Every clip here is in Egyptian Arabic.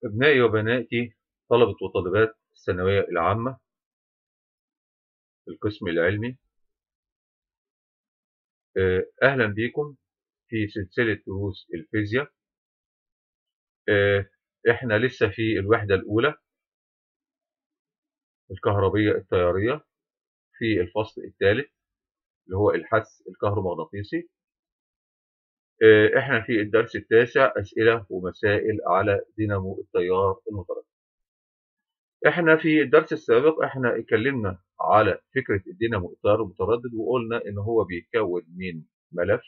أبنائي وبناتي طلبة وطالبات الثانوية العامة القسم العلمي أهلا بكم في سلسلة دروس الفيزياء إحنا لسه في الوحدة الأولى الكهربية التيارية في الفصل الثالث اللي هو الحث الكهرومغناطيسي احنا في الدرس التاسع اسئله ومسائل على دينامو التيار المتردد احنا في الدرس السابق احنا اتكلمنا على فكره الدينامو التيار المتردد وقلنا ان هو بيتكون من ملف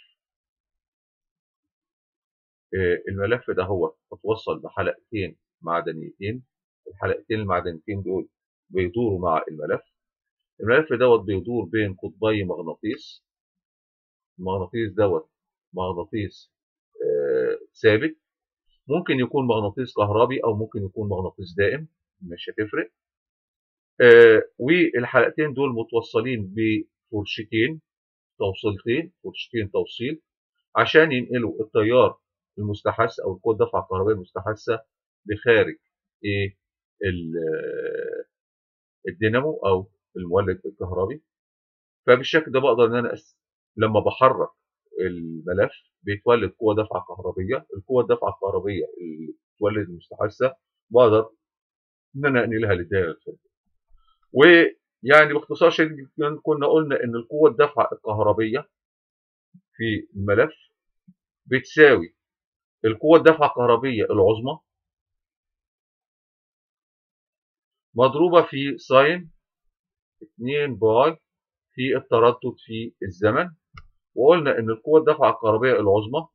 الملف ده هو متوصل بحلقتين معدنيتين الحلقتين المعدنيتين دول بيدوروا مع الملف الملف دوت بيدور بين قطبي مغناطيس المغناطيس دوت مغناطيس آه ثابت ممكن يكون مغناطيس كهربي او ممكن يكون مغناطيس دائم مش هتفرق آه والحلقتين دول متوصلين بفرشتين توصيلتين فرشتين توصيل عشان ينقلوا التيار المستحث او القوه الدفعه الكهربائيه المستحثه بخارج ايه الدينامو او المولد الكهربي فبالشكل ده بقدر ان انا أس... لما بحرك الملف بيتولد قوه دفعه كهربيه القوه الدفعه الكهربيه اللي بتولد المستحثه بقدر ان انا انقلها للدائره الخارجيه ويعني باختصار شديد جدا كنا قلنا ان القوه الدفعه الكهربيه في الملف بتساوي القوه الدفعه الكهربيه العظمى مضروبه في ساين 2 باي في التردد في الزمن وقلنا ان القوة الدفعة الكهربية العظمى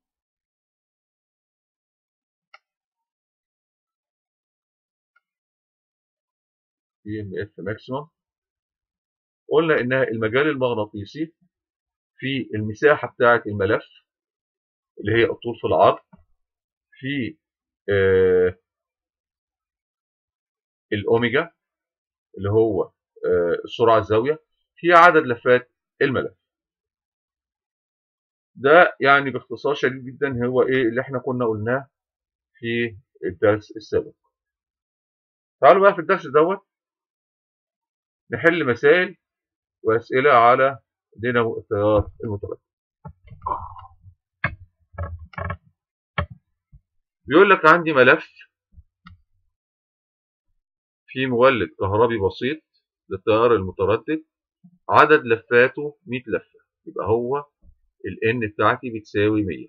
اي ام اف ماكسيمم قلنا انها المجال المغناطيسي في المساحة بتاعة الملف اللي هي الطول في العرض في آه الاوميجا اللي هو آه السرعة الزاوية في عدد لفات الملف ده يعني باختصار شديد جدا هو ايه اللي احنا كنا قلناه في الدرس السابق تعالوا بقى في الدرس دوت نحل مسائل واسئله على دينامو التيار المتردد بيقول لك عندي ملف في مولد كهربي بسيط للتيار المتردد عدد لفاته 100 لفه يبقى هو ال n بتاعتي بتساوي 100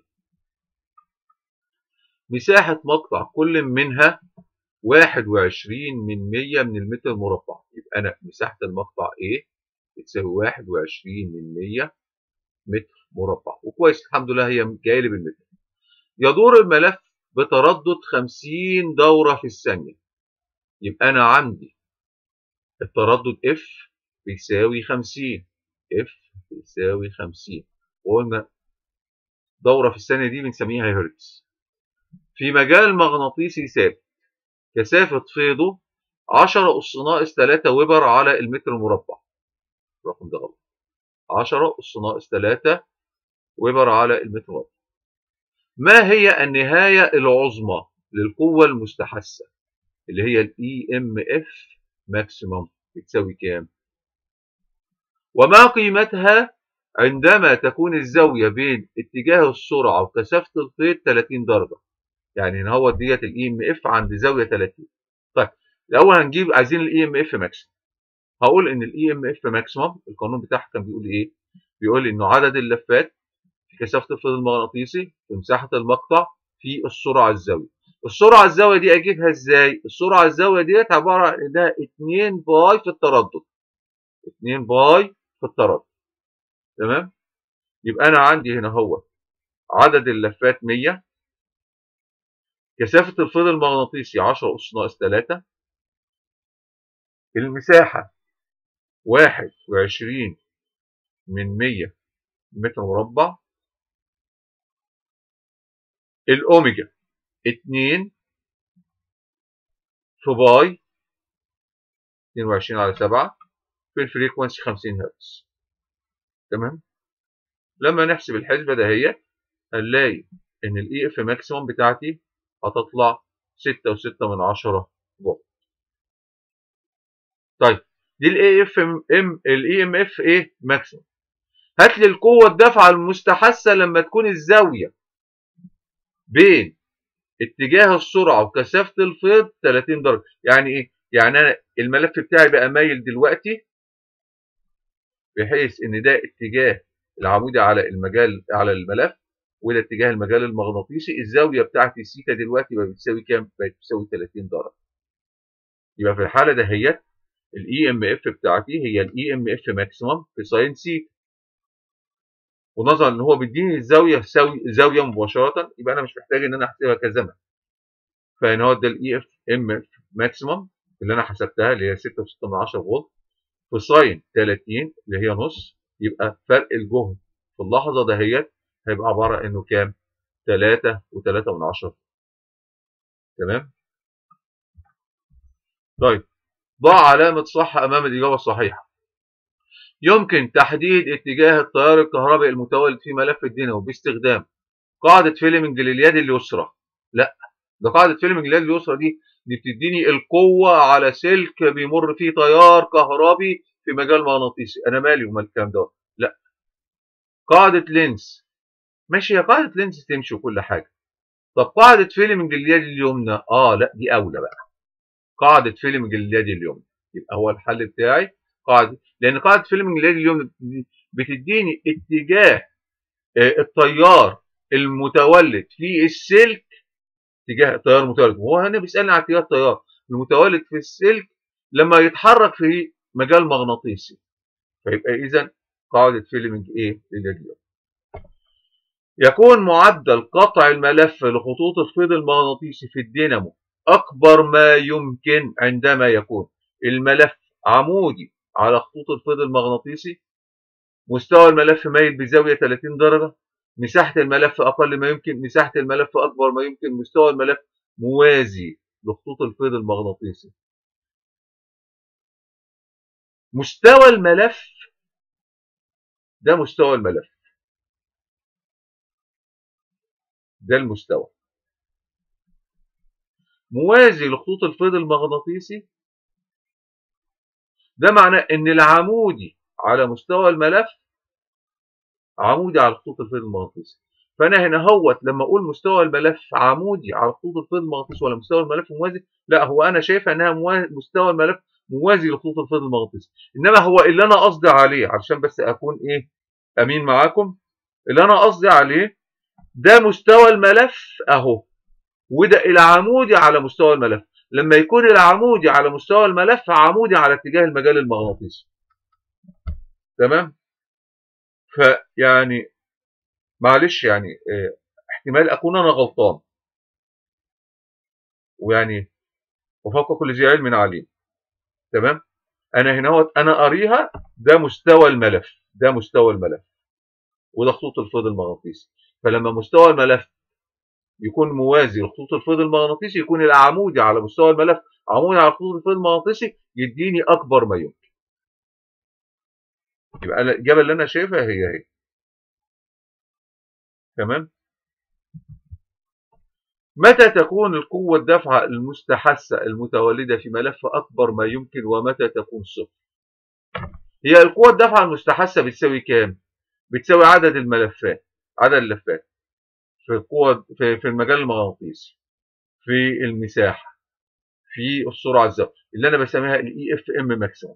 مساحة مقطع كل منها 21 من 100 من المتر المربع يبقى أنا مساحة المقطع A بتساوي 21 من 100 متر مربع وكويس الحمد لله هي جايه لي بالمتر يدور الملف بتردد 50 دورة في الثانية يبقى أنا عندي التردد F بيساوي 50 F بيساوي 50 وقلنا دورة في الثانية دي بنسميها هرتز في مجال مغناطيسي ثابت كثافة فيضه 10 أس ناقص 3 ويبر على المتر المربع الرقم ده غلط 10 أس ناقص 3 ويبر على المتر المربع ما هي النهاية العظمى للقوة المستحثة اللي هي ال EMF ماكسيموم بتساوي كام؟ وما قيمتها عندما تكون الزاوية بين اتجاه السرعة وكثافة الخيط 30 درجة يعني هنا هو ديت الاي ام اف عند زاوية 30 طيب الأول هنجيب عايزين الاي ام اف ماكسيمم هقول إن الاي ام اف ماكسيمم القانون بتاعها كان بيقول إيه؟ بيقول إنه عدد اللفات في كثافة الفيض المغناطيسي في مساحة المقطع في السرعة الزاوية السرعة الزاوية دي أجيبها إزاي؟ السرعة الزاوية ديت عبارة عن إنها 2 باي في التردد 2 باي في التردد تمام يبقى انا عندي هنا هو عدد اللفات 100 كثافة الفيض المغناطيسي 10 أس ناقص 3 المساحة 21 من 100 متر مربع الأوميجا 2 في باي 22 على 7 في الفريكونسي 50 هرتز تمام لما نحسب الحسبة دهيت هنلاقي ان الاي اف ماكسيموم بتاعتي هتطلع 6 و6 من 10 فولت طيب دي الاي اف ام الاي ام اف ايه ماكسيمم هات لي القوه الدافعه المستحثه لما تكون الزاويه بين اتجاه السرعه وكثافه الفيض 30 درجه يعني ايه يعني انا الملف بتاعي بقى مايل دلوقتي بحيث ان ده اتجاه العمودي على المجال على الملف وده اتجاه المجال المغناطيسي الزاويه بتاعتي السيتا دلوقتي بقت بتساوي كام؟ بقت بتساوي 30 درجه. يبقى في الحاله دهيت الاي ام اف بتاعتي هي الاي ام اف ماكسيمم في ساين سيتا. ونظرا ان هو بيديني الزاويه زاويه مباشره يبقى انا مش محتاج ان انا احسبها كزمن. فهنا هو ده الاي اف ام اف ماكسيمم اللي انا حسبتها اللي هي 6.6 فولت في ساين 30 اللي هي نص يبقى فرق الجهد في اللحظه دهيت هيبقى عباره انه كام؟ 3 و3 من 10 تمام؟ طيب ضع علامة صح أمام الإجابة الصحيحة. يمكن تحديد اتجاه التيار الكهربائي المتولد في ملف الدينامو باستخدام قاعدة فيلمنج لليد اليسرى. لا ده قاعدة فيلمنج لليد اليسرى دي دي بتديني القوة على سلك بيمر فيه تيار كهربي في مجال مغناطيسي، أنا مالي ومال الكلام ده؟ لا. قاعدة لينز ماشي هي قاعدة لينز تمشي وكل حاجة. طب قاعدة فيلمنج لليد اليمنى اه لا دي أولى بقى. قاعدة فيلمنج لليد اليمنى يبقى هو الحل بتاعي قاعدة لأن قاعدة فيلمنج لليد اليمنى بتديني اتجاه التيار المتولد في السلك اتجاه التيار المتولد وهو هنا بيسألني على اتجاه التيار المتولد في السلك لما يتحرك في مجال مغناطيسي فيبقى إذا قاعدة فيلمنج إيه لليد اليمنى يكون معدل قطع الملف لخطوط الفيض المغناطيسي في الدينامو أكبر ما يمكن عندما يكون الملف عمودي على خطوط الفيض المغناطيسي مستوى الملف مايل بزاوية 30 درجة مساحة الملف أقل ما يمكن مساحة الملف أكبر ما يمكن مستوى الملف موازي لخطوط الفيض المغناطيسي مستوى الملف ده مستوى الملف ده المستوى موازي لخطوط الفيض المغناطيسي ده معناه ان العمودي على مستوى الملف عمودي على خطوط الفيض المغناطيسي فانا هنا هوت لما اقول مستوى الملف عمودي على خطوط الفيض المغناطيسي ولا مستوى الملف موازي لا هو انا شايفها انها مستوى الملف موازي لخطوط الفيض المغناطيسي انما هو اللي انا قصدي عليه علشان بس اكون ايه امين معاكم اللي انا قصدي عليه ده مستوى الملف اهو وده العمودي على مستوى الملف لما يكون العمودي على مستوى الملف عمودي على اتجاه المجال المغناطيسي تمام فيعني معلش يعني اه احتمال اكون انا غلطان ويعني وفوق كل ذي علم عليم تمام انا هنا هو انا قاريها ده مستوى الملف ده مستوى الملف وده خطوط الفيض المغناطيسي فلما مستوى الملف يكون موازي لخطوط الفيض المغناطيسي يكون العمودي على مستوى الملف عمودي على خطوط الفيض المغناطيسي يديني اكبر ما يمكن يبقى الاجابه اللي انا شايفها هي هي تمام متى تكون القوة الدافعة المستحثة المتولدة في ملف أكبر ما يمكن ومتى تكون صفر؟ هي القوة الدافعة المستحثة بتساوي كام؟ بتساوي عدد الملفات عدد اللفات في القوة في, في المجال المغناطيسي في المساحة في السرعة الزاوية اللي أنا بسميها الاي اف ام ماكسيموم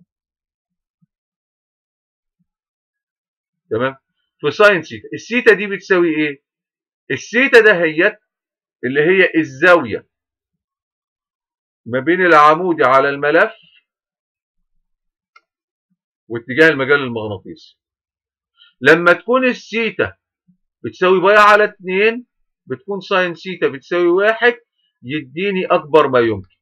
تمام؟ في ساين سيتا السيتا دي بتساوي إيه؟ السيتا ده هي اللي هي الزاوية ما بين العمودي على الملف واتجاه المجال المغناطيسي لما تكون السيتا بتساوي باي على 2 بتكون ساين سيتا بتساوي 1 يديني أكبر ما يمكن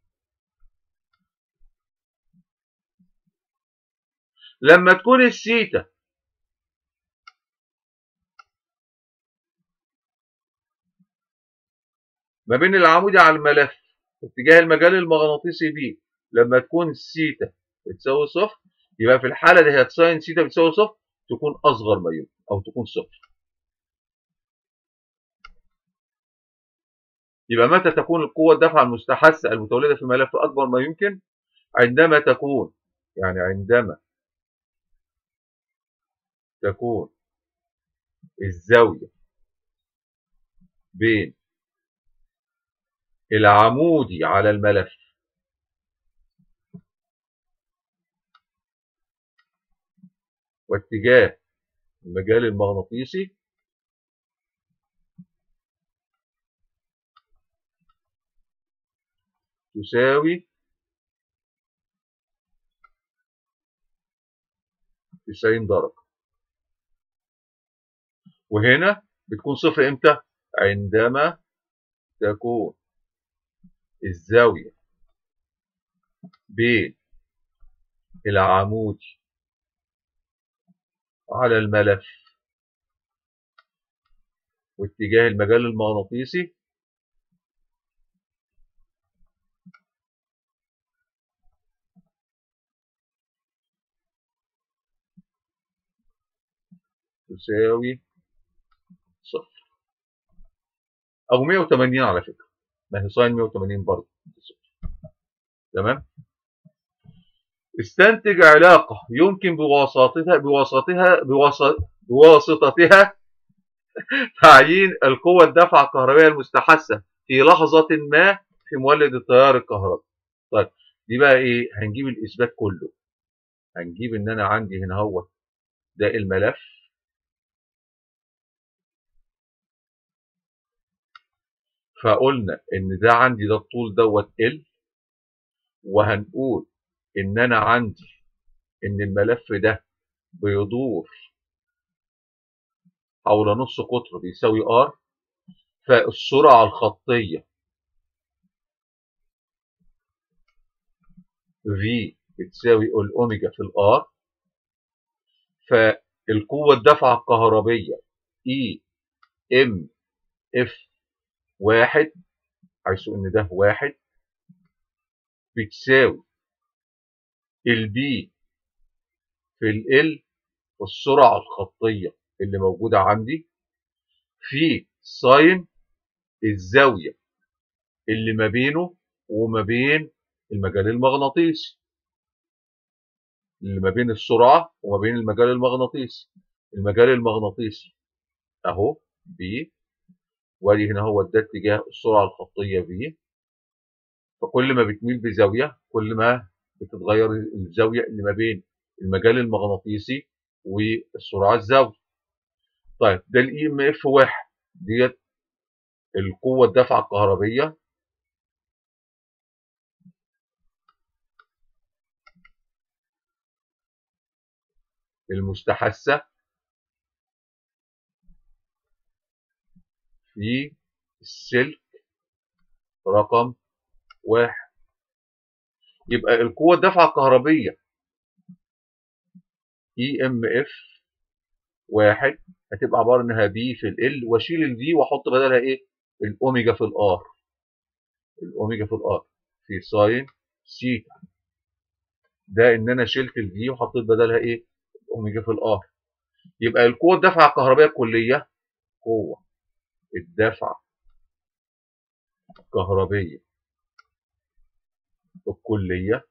لما تكون السيتا ما بين العمودي على الملف واتجاه المجال المغناطيسي بيه لما تكون السيتا بتساوي صفر يبقى في الحالة دي هي ساين سيتا بتساوي صفر تكون أصغر ما يمكن أو تكون صفر يبقى متى تكون القوة الدافعة المستحثة المتولدة في الملف أكبر ما يمكن عندما تكون يعني عندما تكون الزاوية بين العمودي على الملف واتجاه المجال المغناطيسي تساوي تسعين درجة وهنا بتكون صفر امتى؟ عندما تكون الزاوية بين العمودي على الملف واتجاه المجال المغناطيسي تساوي صفر أو 180 على فكرة ما هي ساين 180 برضه تمام استنتج علاقة يمكن بواسطتها بواسطتها بواسطتها تعيين القوة الدفعة الكهربائية المستحثة في لحظة ما في مولد التيار الكهربي. طيب دي بقى ايه؟ هنجيب الإثبات كله. هنجيب إن أنا عندي هنا هو ده الملف فقلنا إن ده عندي ده الطول دوت ال وهنقول إن أنا عندي إن الملف ده بيدور حول نص قطر بيساوي ار فالسرعة الخطية V بتساوي الأوميجا في الآر فالقوة الدفعة الكهربية E M F واحد حيث إن ده واحد بتساوي البي في ال والسرعة الخطية اللي موجودة عندي في ساين الزاوية اللي ما بينه وما بين المجال المغناطيسي اللي ما بين السرعة وما بين المجال المغناطيسي المجال المغناطيسي اهو بي وادي هنا هو ده اتجاه السرعة الخطية بي فكل ما بتميل بزاوية كل ما بتتغير الزاوية اللي ما بين المجال المغناطيسي والسرعة الزاوية طيب ده الاي ام اف واحد ديت القوة الدافعة الكهربية المستحثة في السلك رقم واحد يبقى القوة الدافعة الكهربية اي ام اف واحد هتبقى عبارة انها بي في ال واشيل الفي واحط بدلها ايه الاوميجا في الار الاوميجا في الار في ساين سيتا ده ان انا شلت الفي وحطيت بدلها ايه الاوميجا في الار يبقى القوة الدافعة الكهربائية الكلية قوة الدفعة الكهربية الكلية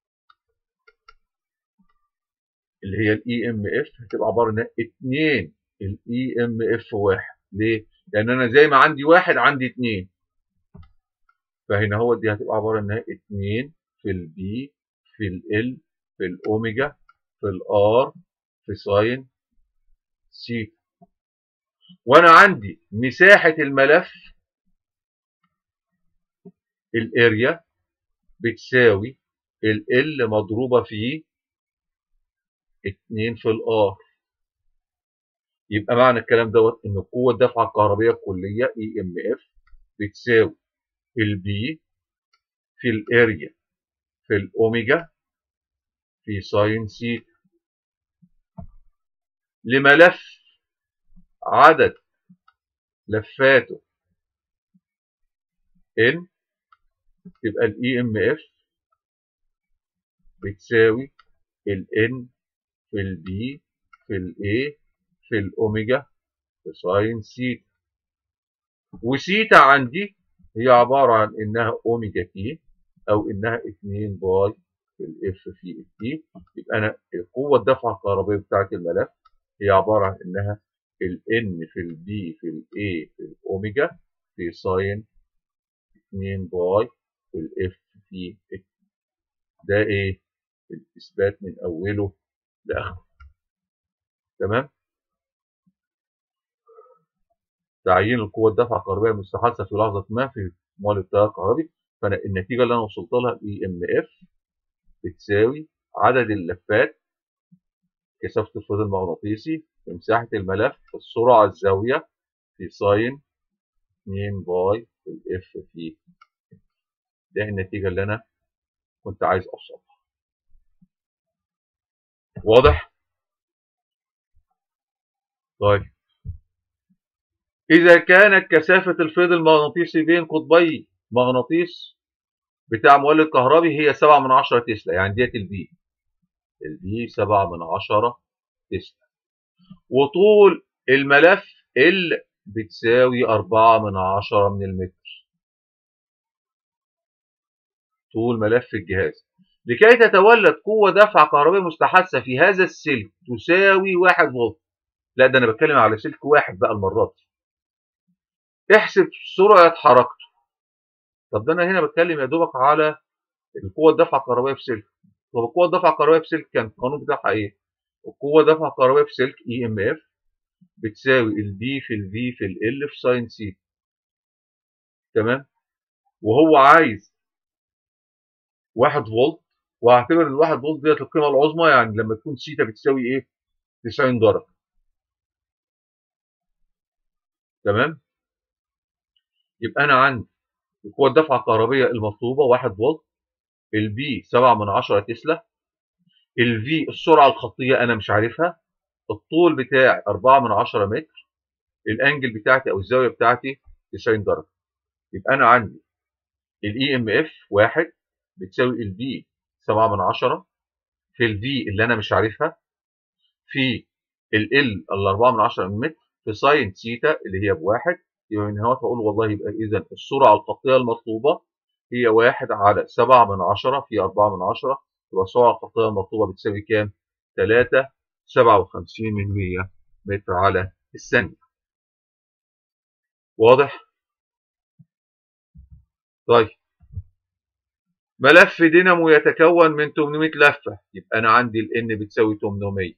اللي هي الاي ام اف هتبقى عباره عن 2 الاي ام اف واحد ليه؟ لان انا زي ما عندي واحد عندي 2 فهنا هو دي هتبقى عباره عن 2 في البي في ال في الاوميجا في الار في ساين سيتا وانا عندي مساحه الملف الاريا بتساوي ال مضروبه في 2 في الار يبقى معنى الكلام دوت ان القوه الدافعه الكهربائيه الكليه اي ام اف بتساوي البي في الاريا في الاوميجا في ساين سيتا لملف عدد لفاته ان تبقى الاي ام اف بتساوي الان في البي في الاي في الاوميجا في ساين سيتا وسيتا عندي هي عباره عن انها اوميجا تي او انها 2 باي في الاف في التي يبقى انا القوه الدفعه الكهربائيه بتاعه الملف هي عباره عن انها الان في البي في الاي في الاوميجا في ساين 2 باي في الاف في التي ده ايه الاثبات من اوله لاخره تمام تعيين القوة الدفع الكهربائية المستحدثة في لحظة ما في معالج التيار الكهربي فأنا النتيجة اللي أنا وصلت لها اي ام اف بتساوي عدد اللفات كثافة الفيض المغناطيسي في مساحة الملف السرعة الزاوية في ساين 2 باي في الاف في ده النتيجة اللي أنا كنت عايز أوصلها واضح؟ طيب إذا كانت كثافة الفيض المغناطيسي بين قطبي مغناطيس بتاع مولد كهربي هي 7 من 10 تسلا يعني ديت البي البي 7 من 10 تسلا وطول الملف ال بتساوي 4 من 10 من المتر طول ملف الجهاز لكي تتولد قوة دفع كهربائية مستحثة في هذا السلك تساوي 1 فولت لا ده انا بتكلم على سلك واحد بقى المرات دي احسب سرعة حركته طب ده انا هنا بتكلم يا دوبك على القوة الدفع الكهربائية في سلك طب القوة الدفع الكهربائية في سلك كان القانون بتاعها ايه؟ القوة الدفع الكهربائية في سلك اي ام اف بتساوي البي في الفي في ال في ساين سي تمام؟ وهو عايز 1 فولت وهعتبر ال 1 فولت ديت القيمة العظمى يعني لما تكون سيتا بتساوي ايه؟ 90 درجة تمام؟ يبقى انا عندي القوة الدفعة الكهربية المطلوبة 1 فولت البي 7 من 10 تسلا الفي السرعة الخطية أنا مش عارفها الطول بتاعي 4 من 10 متر الانجل بتاعتي أو الزاوية بتاعتي 90 درجة يبقى أنا عندي الاي ام اف 1 بتساوي البي 7 من 10 في الفي اللي أنا مش عارفها في ال ال 4 من 10 متر في ساين ثيتا اللي هي بواحد يبقى من هنا هقول والله يبقى اذا السرعه الخطيه المطلوبه هي 1 على 7 من 10 في 4 من 10 يبقى السرعه الخطيه المطلوبه بتساوي كام؟ 3 57 من 100 متر على الثانيه. واضح؟ طيب ملف دينامو يتكون من 800 لفه يبقى انا عندي الان بتساوي 800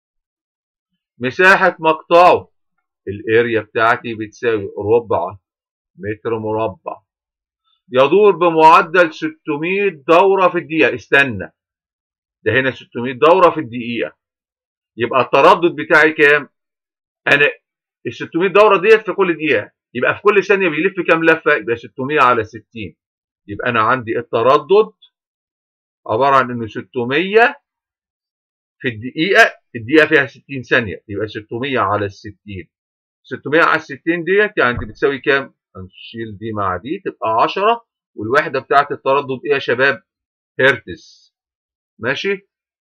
مساحه مقطعه الاريا بتاعتي بتساوي ربع متر مربع يدور بمعدل 600 دورة في الدقيقة استنى ده هنا 600 دورة في الدقيقة يبقى التردد بتاعي كام؟ أنا ال 600 دورة ديت في كل دقيقة يبقى في كل ثانية بيلف كام لفة؟ يبقى 600 على 60 يبقى أنا عندي التردد عبارة عن إنه 600 في الدقيقة الدقيقة فيها 60 ثانية يبقى 600 على ال 60 600 على 60 ديت يعني دي بتساوي كام؟ هنشيل دي مع دي تبقى 10 والوحده بتاعت التردد ايه يا شباب؟ هرتز ماشي؟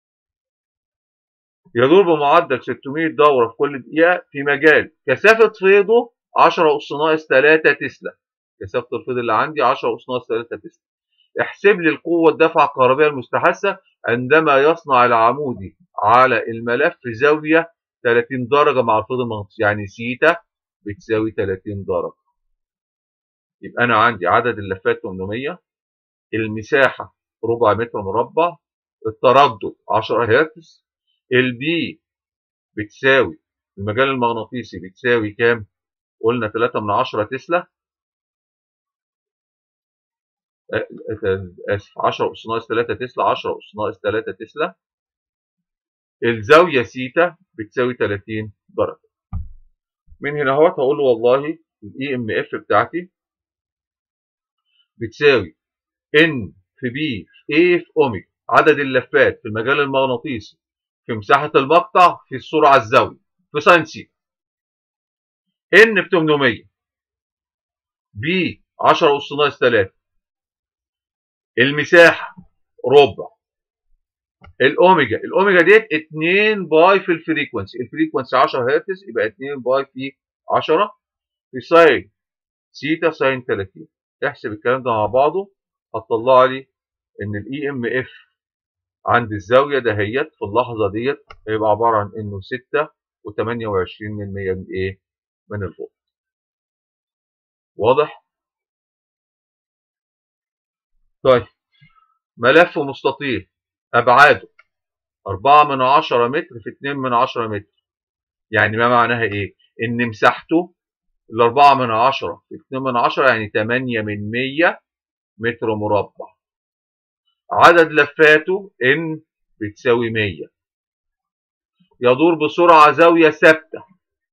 يدور بمعدل 600 دوره في كل دقيقه في مجال كثافه فيضه 10 اس ناقص 3 تسلا كثافه الفيض اللي عندي 10 اس ناقص 3 تسلا احسب لي القوه الدفعه الكهربائيه المستحثه عندما يصنع العمودي على الملف زاويه 30 درجة مع الفيض المغناطيسي يعني سيتا بتساوي 30 درجة يبقى أنا عندي عدد اللفات 800 المساحة ربع متر مربع التردد 10 هرتز البي بتساوي المجال المغناطيسي بتساوي كام؟ قلنا 3 من 10 تسلا اسف 10 اس ناقص 3 تسلا 10 اس ناقص 3 تسلا الزاويه سيتا بتساوي 30 درجه من هنا اهوت هقول له والله الاي ام اف بتاعتي بتساوي ان في بي في اي في اوميجا عدد اللفات في المجال المغناطيسي في مساحه المقطع في السرعه الزاويه في ساين سيتا ان ب 800 بي 10 اس ناقص 3 المساحه ربع الاوميجا الاوميجا ديت 2 باي في الفريكونسي الفريكونسي 10 هرتز يبقى 2 باي في 10 في ساين سيتا ساين 30 احسب الكلام ده مع بعضه هتطلع لي ان الاي ام اف عند الزاويه دهيت في اللحظه ديت هيبقى عباره عن انه 6 و28 من 100 من ايه؟ من الفولت. واضح؟ طيب ملف مستطيل ابعاده 4 من 10 متر في 2 من 10 متر. يعني ما معناها ايه؟ ان مساحته ال 4 من 10 في 2 من 10 يعني 8 من 100 متر مربع. عدد لفاته ان بتساوي 100 يدور بسرعة زاوية ثابتة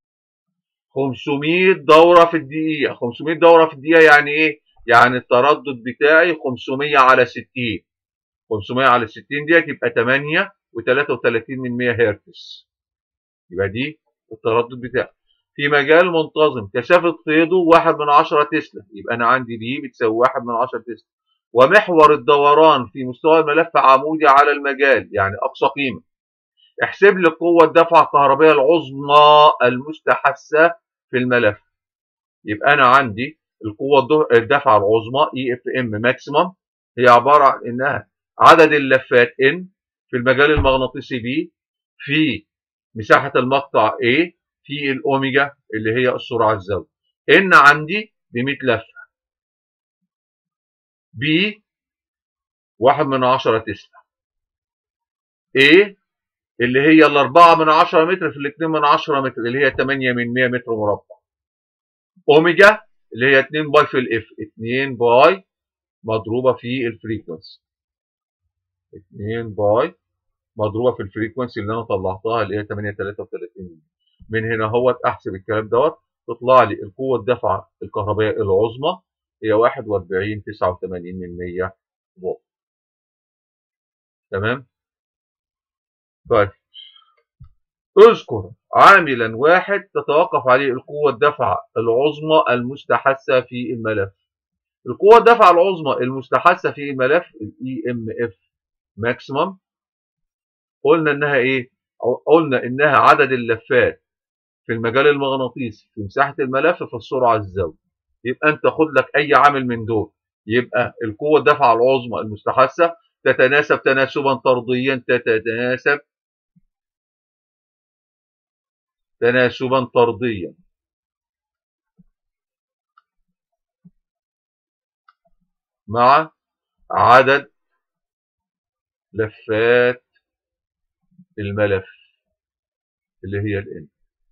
500 دورة في الدقيقة 500 دورة في الدقيقة يعني ايه؟ يعني التردد بتاعي 500 على 60 500 على 60 ديت يبقى 8 و33 من 100 هرتز يبقى دي التردد بتاعي في مجال منتظم كثافة فيضه 1 من 10 تسلا يبقى أنا عندي دي بتساوي 1 من 10 تسلا ومحور الدوران في مستوى الملف عمودي على المجال يعني أقصى قيمة احسب لي قوة الدفعة الكهربية العظمى المستحثة في الملف يبقى أنا عندي القوة الدفعة العظمى اي اف ام ماكسيمم هي عبارة عن إنها عدد اللفات ان في المجال المغناطيسي بي في مساحة المقطع A في الأوميجا اللي هي السرعة الزاوية ان عندي ب 100 لفة B واحد من عشرة تسلا A اللي هي الأربعة من عشرة متر في الاتنين من عشرة متر اللي هي تمانية من مية متر مربع أوميجا اللي هي اتنين باي في الإف اتنين باي مضروبة في الفريكونسي اتنين باي مضروبة في الفريكونسي اللي أنا طلعتها اللي هي تمانية تلاتة وتلاتين من هنا هو أحسب الكلام دوت تطلع لي القوة الدفعة الكهربائية العظمى هي واحد وأربعين تسعة وتمانين من مية فولت تمام طيب اذكر عاملا واحد تتوقف عليه القوة الدفعة العظمى المستحثة في الملف القوة الدفعة العظمى المستحثة في الملف الاي ام اف ماكسيمم قلنا انها ايه قلنا انها عدد اللفات في المجال المغناطيسي في مساحة الملف في السرعة الزاوية يبقى انت خد لك اي عامل من دول يبقى القوة الدفعة العظمى المستحثة تتناسب تناسبا طرديا تتناسب تناسبا طرديا مع عدد لفات الملف اللي هي الان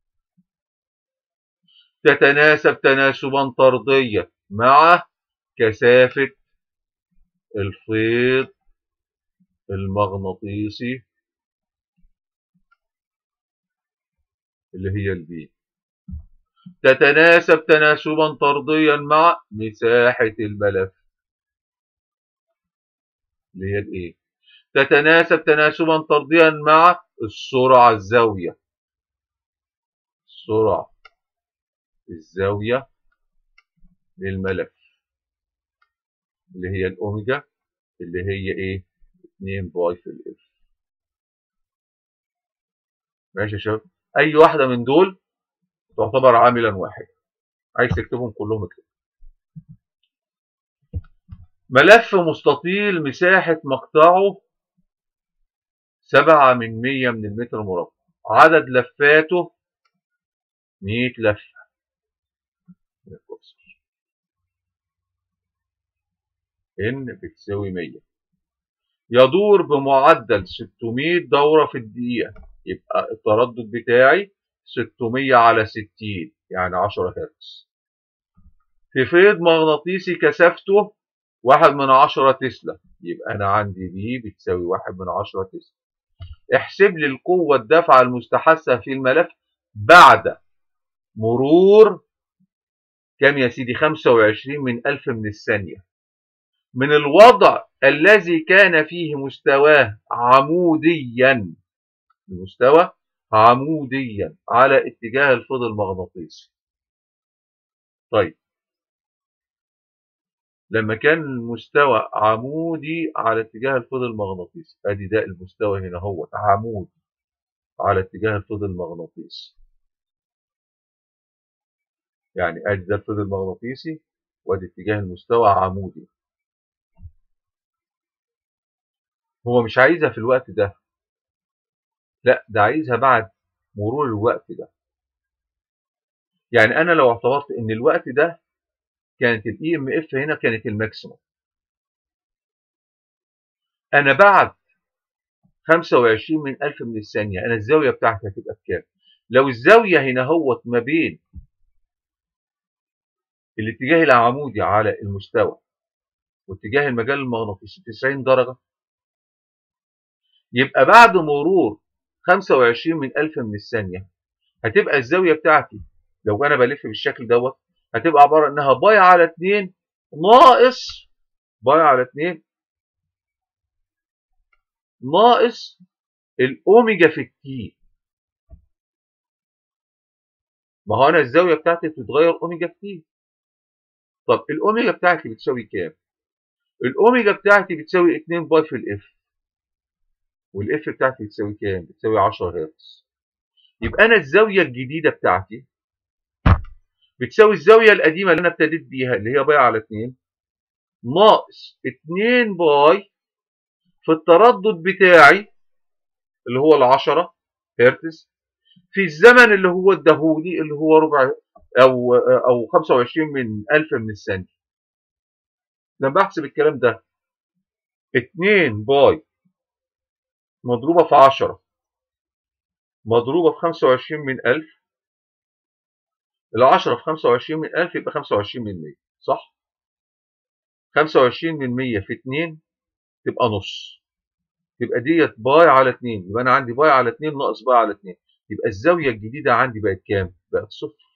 تتناسب تناسبا طرديا مع كثافة الفيض المغناطيسي اللي هي البي تتناسب تناسبا طرديا مع مساحة الملف اللي هي الايه تتناسب تناسبا طرديا مع السرعة الزاوية السرعة الزاوية للملف اللي هي الأوميجا اللي هي ايه 2 باي في الاف ماشي يا شباب اي واحده من دول تعتبر عاملا واحدا عايز تكتبهم كلهم اكتب ملف مستطيل مساحة مقطعه سبعة من مية من المتر مربع عدد لفاته مية لفة ان بتساوي مية يدور بمعدل 600 دورة في الدقيقة يبقى التردد بتاعي 600 على 60 يعني 10 هرتز في فيض مغناطيسي كثافته 1 من 10 تسلا يبقى أنا عندي دي بتساوي 1 من 10 تسلا احسب لي القوة الدافعة المستحثة في الملف بعد مرور كم يا سيدي 25 من ألف من الثانية من الوضع الذي كان فيه مستواه عموديا المستوى عموديا على اتجاه الفيض المغناطيسي طيب لما كان المستوى عمودي على اتجاه الفيض المغناطيسي ادي ده المستوى هنا هو عمودي على اتجاه الفيض المغناطيسي يعني ادي ده الفيض المغناطيسي وادي اتجاه المستوى عمودي هو مش عايزها في الوقت ده لا ده عايزها بعد مرور الوقت ده يعني انا لو اعتبرت ان الوقت ده كانت الاي ام اف هنا كانت الماكسيموم انا بعد 25 من ألف من الثانية أنا الزاوية بتاعتي هتبقى بكام؟ لو الزاوية هنا هوت ما بين الاتجاه العمودي على المستوى واتجاه المجال المغناطيسي 90 درجة يبقى بعد مرور 25 من ألف من الثانية هتبقى الزاوية بتاعتي لو أنا بلف بالشكل دوت هتبقى عبارة إنها باي على 2 ناقص باي على 2 ناقص الأوميجا في التي ما هو أنا الزاوية بتاعتي بتتغير أوميجا في تي طب الأوميجا بتاعتي بتساوي كام؟ الأوميجا بتاعتي بتساوي 2 باي في الإف والاف بتاعتي بتساوي كام؟ بتساوي 10 هرتز. يبقى انا الزاويه الجديده بتاعتي بتساوي الزاويه القديمه اللي انا ابتديت بيها اللي هي باي على 2 ناقص 2 باي في التردد بتاعي اللي هو ال 10 هرتز في الزمن اللي هو اداهولي اللي هو ربع او او 25 من 1000 من الثانيه. لما بحسب الكلام ده 2 باي مضروبة في 10 مضروبة في 25 من 1000 ال 10 في 25 من 1000 يبقى 25 من 100 صح؟ 25 من 100 في 2 تبقى نص يبقى ديت باي على 2 يبقى انا عندي باي على 2 ناقص باي على 2 يبقى الزاوية الجديدة عندي بقت كام؟ بقت صفر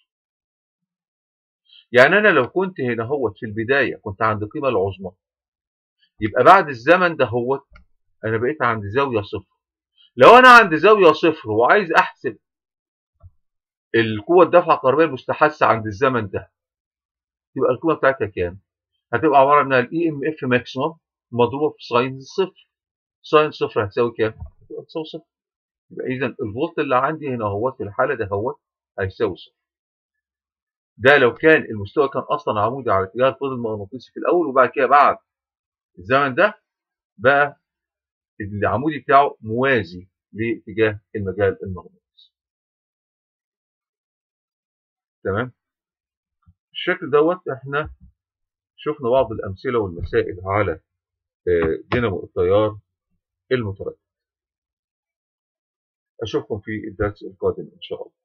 يعني انا لو كنت هنا هوت في البداية كنت عند القيمة العظمى يبقى بعد الزمن ده هوت انا بقيت عند زاويه صفر لو انا عند زاويه صفر وعايز احسب القوه الدفع الكهربائيه المستحثه عند الزمن ده تبقى القيمه بتاعتها كام هتبقى عباره عن الاي ام اف ماكسيموم مضروبه في ساين صفر ساين صفر هتساوي كام هتبقى تساوي صفر يبقى اذا الفولت اللي عندي هنا اهوت في الحاله ده اهوت هيساوي صفر ده لو كان المستوى كان اصلا عمودي على اتجاه الفيض المغناطيسي في الاول وبعد كده بعد الزمن ده بقى العمودي بتاعه موازي لاتجاه المجال المغناطيسي تمام الشكل دوت احنا شفنا بعض الامثله والمسائل على دينامو التيار المتردد اشوفكم في الدرس القادم ان شاء الله